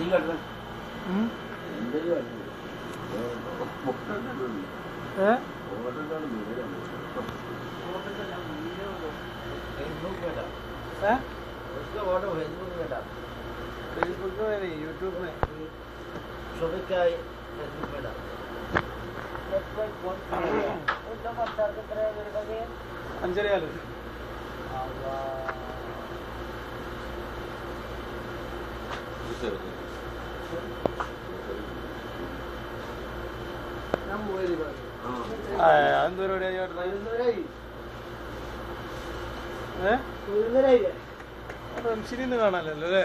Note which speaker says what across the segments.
Speaker 1: ഉം. ഏ ഏ फेसबुक में नहीं यूट्यूब में അഞ്ചരയാല് ആ എന്ത് പരിപാടിയാ ചേട്ടൻ ഏ റംഷിനിന്ന് കാണാനല്ലോ അല്ലേ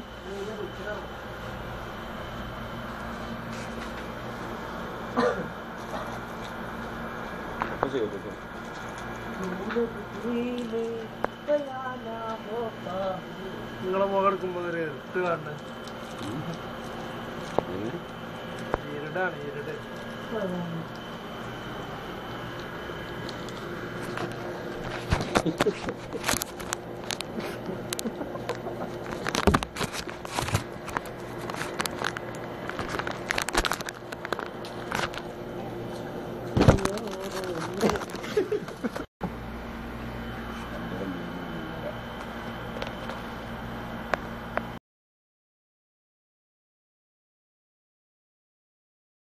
Speaker 1: നിങ്ങളെ മുഖം എടുക്കുമ്പോ ഒരു ഇരുട്ട് കാണുന്നത് ഇരുടാണ് ഇരുട്